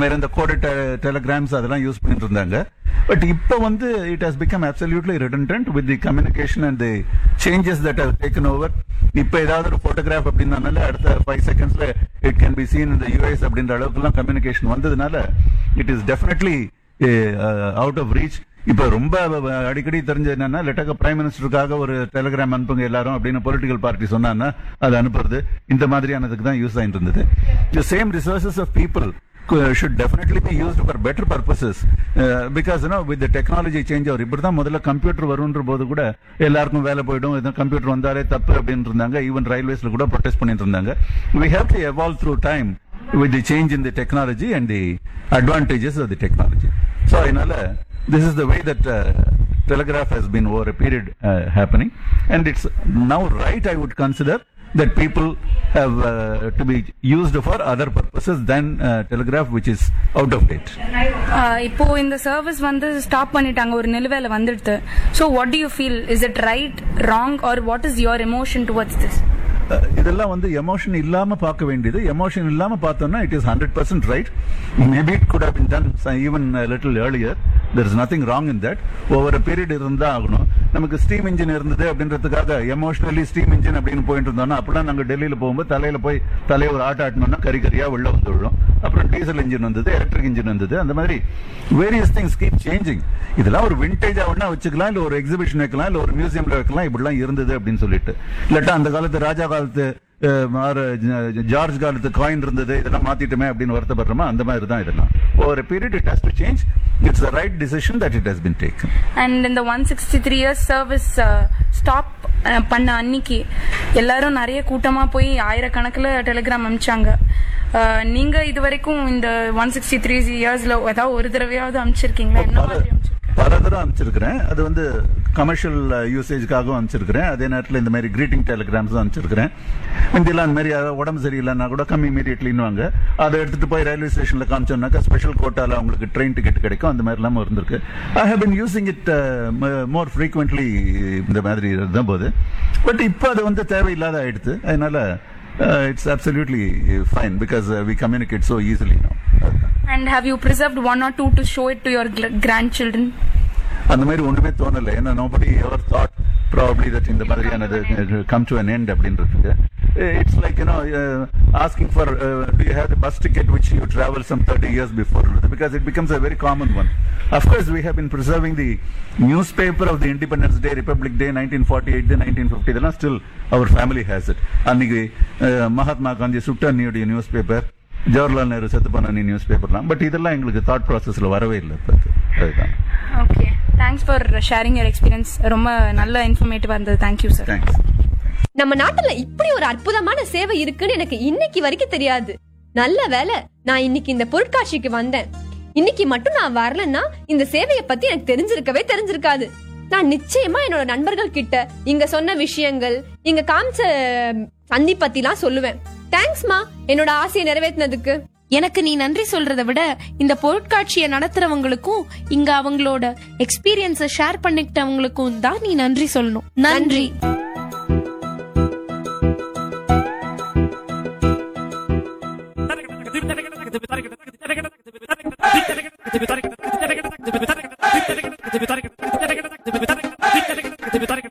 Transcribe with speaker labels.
Speaker 1: மாதிரி இந்த கோடு டெலிகிராம்ஸ் அதெல்லாம் யூஸ் பண்ணிட்டு இருந்தாங்க பட் இப்போ வந்து it has become absolutely redundant with the communication and the changes that have taken over இப்போ ஏதாவது ஒரு போட்டோகிராஃப் அப்படின்னால அடுத்த ஃபைவ் செகண்ட்ஸ்ல இட் கேன் பி சீன் இந்த யூஎஸ் அப்படின்ற அளவுக்குலாம் கம்யூனிகேஷன் வந்ததுனால it is definitely out of reach இப்ப ரொம்ப அஹ், அடிக்கடி தெரிஞ்ச என்னன்னா லெட்டக்க பிரைம் மினிஸ்டருக்காக ஒரு டெலிகிராம் அனுப்புங்க எல்லாரும் அப்படின்னு பொலிட்டிக்கல் பார்ட்டி சொன்னான்னா அது அனுப்புறது இந்த மாதிரியானதுக்கு தான் யூஸ் ஆயிட்டு இருந்தது the same resources of people should definitely be used for better purposes uh, because you know with the technology change அவர் இப்படி தான் முதல்ல கம்ப்யூட்டர் வரும்ன்ற போது கூட எல்லாருக்கும் வேலை போயிடும் எதுவும் கம்ப்யூட்டர் வந்தாலே தப்பு அப்படின்னு இருந்தாங்க ஈவன் ரயில்வேஸ்ல கூட ப்ரொடெஸ்ட் பண்ணிட்டு இருந்தாங்க we have to evolve through time with the change in the technology and the advantages of the technology so அதனால this is the way that uh, telegraph has been over a period uh, happening and it's now right i would consider that people have uh, to be used for other purposes than uh, telegraph which is out of date
Speaker 2: ஆஹ் இப்போ இந்த service வந்து stop பண்ணிட்டாங்க ஒரு நிலுவையில வந்துடுது so what do you feel is it right wrong or what is your emotion towards this
Speaker 1: Uh, இதெல்லாம் வந்து emotion இல்லாம பார்க்க வேண்டியது எமோஷன் இல்லாம பார்த்தோம்னா it is hundred percent right maybe it could have done even little earlier there is nothing wrong in that ஒவ்வொரு period இருந்தா ஆகணும் நமக்கு ஸ்டீம் இன்ஜின் இருந்தது அப்படின்றதுக்காக எமோஷனலி ஸ்டீம் இன்ஜின் அப்படின்னு போயிட்டு இருந்தோம்னா அப்படிலாம் நாங்க டெல்லியில போகும்போது தலையில போய் தலையை ஒரு ஆட்ட ஆட்டணும்னா கறி கறியா உள்ள வந்து விழும் அப்புறம் டீசல் இன்ஜின் வந்தது எலக்ட்ரிக் இன்ஜின் வந்தது அந்த மாதிரி வேரியஸ் திங்ஸ் கீப் சேஞ்சிங் இதெல்லாம் ஒரு விண்டேஜா ஒண்ணா வச்சுக்கலாம் இல்ல ஒரு எக்ஸிபிஷன் வைக்கலாம் இல்ல ஒரு மியூசியம்ல வைக்கலாம் இப்படிலாம் இருந்தது அப்படின்னு சொல்லிட்டு இல்லாட்டா அந்த காலத்து ராஜா காலத்து அஹ், மாறு, ஜ- ஜார்ஜ் காலத்து காயின் இருந்தது இதெல்லாம் மாத்திட்டுமே அப்படின்னு வருத்தப்படுறோமா அந்த மாதிரி தான் இதெல்லாம் ஒரு period it has to change it's the right decision that it has been taken
Speaker 2: and இந்த one sixty three years service stop பண்ண அன்னைக்கு எல்லாரும் நிறைய கூட்டமா போய் ஆயிரக்கணக்கில் டெலிகிராம் அனுப்பிச்சாங்க அஹ், நீங்க இது வரைக்கும் இந்த ஒன் சிக்ஸ்டி த்ரீ இயர்ஸ்ல ஏதாவது ஒரு தடவையாவது அனுப்பிச்சிருக்கீங்களா என்ன மாதிரி அனுப்பிச்சிருக்கீங்க
Speaker 1: பல தடவை அனுப்பிச்சிருக்கிறேன் அது வந்து கமர்ஷியல் யூசேஜ்க்காகவும் அனுப்பிச்சிருக்கிறேன் அதே நேரத்தில் இந்த மாதிரி கிரீட்டிங் டெலிகிராம்ஸ் அனுப்பிச்சிருக்கிறேன் முந்தியெல்லாம் அந்த மாதிரி யாராவது உடம்பு சரியில்லைன்னா கூட கம் இமீடியட்லின்னுவாங்க அதை எடுத்துட்டு போய் ரயில்வே ஸ்டேஷன்ல காமிச்சோம்னாக்கா ஸ்பெஷல் கோட்டால அவங்களுக்கு ட்ரெயின் டிக்கெட் கிடைக்கும் அந்த மாதிரி எல்லாம் இருந்திருக்கு I have been using it more frequently இந்த மாதிரி இருந்த போது பட் இப்போ அது வந்து தேவையில்லாத ஆயிடுது அதனால it's absolutely fine because we communicate so easily no
Speaker 2: and have you preserved one or two to show it to your grand children
Speaker 1: அந்த மாதிரி ஒண்ணுமே தோணல ஏன்னா nobody ever thought probably that இந்த மாதிரியானது கம் டு அன் எண்ட் அப்படின்றதுக்கு it's like you know asking for to you have the bus ticket which you travel some thirty years before because it becomes a very common one of course we have been preserving the news paper of the independence day republic day nineteen forty eight nineteen fifty இதெல்லாம் still our family has it அன்னைக்கு uh, Mahatma Gandhi சுட்டன்னியுடைய news paper Jawaharlal Nehru செத்து பண்ண news பேப்பர்லாம் but இதெல்லாம் எங்களுக்கு thought ப்ராசஸ்ல வரவே இல்லை இப்போ அதுதான்
Speaker 2: okay thanks for sharing your experience ரொம்ப நல்ல இன்ஃபர்மேட்டிவா இருந்தது தேங்க்யூ சார்
Speaker 1: தேங்க்ஸ்
Speaker 3: நம்ம நாட்டுல இப்படி ஒரு அற்புதமான சேவை இருக்குன்னு எனக்கு இன்னைக்கு வரைக்கும் தெரியாது நல்ல வேலை நான் இன்னைக்கு இந்த பொருட்காட்சிக்கு வந்தேன் இன்னைக்கு மட்டும் நான் வரலன்னா இந்த சேவையை பத்தி எனக்கு தெரிஞ்சிருக்கவே தெரிஞ்சிருக்காது நான் நிச்சயமா என்னோட நண்பர்கள் கிட்ட இங்க சொன்ன விஷயங்கள் இங்க காமிச்ச சந்தி பத்திலாம் சொல்லுவேன் தேங்க்ஸ்மா என்னோட ஆசையை நிறைவேற்றினதுக்கு
Speaker 4: எனக்கு நீ நன்றி சொல்றதை விட இந்த பொருட்காட்சியை நடத்துறவங்களுக்கும் இங்க அவங்களோட எக்ஸ்பீரியன்ஸ ஷேர் பண்ணிக்கிட்டவங்களுக்கும் தான் நீ நன்றி சொல்லணும் நன்றி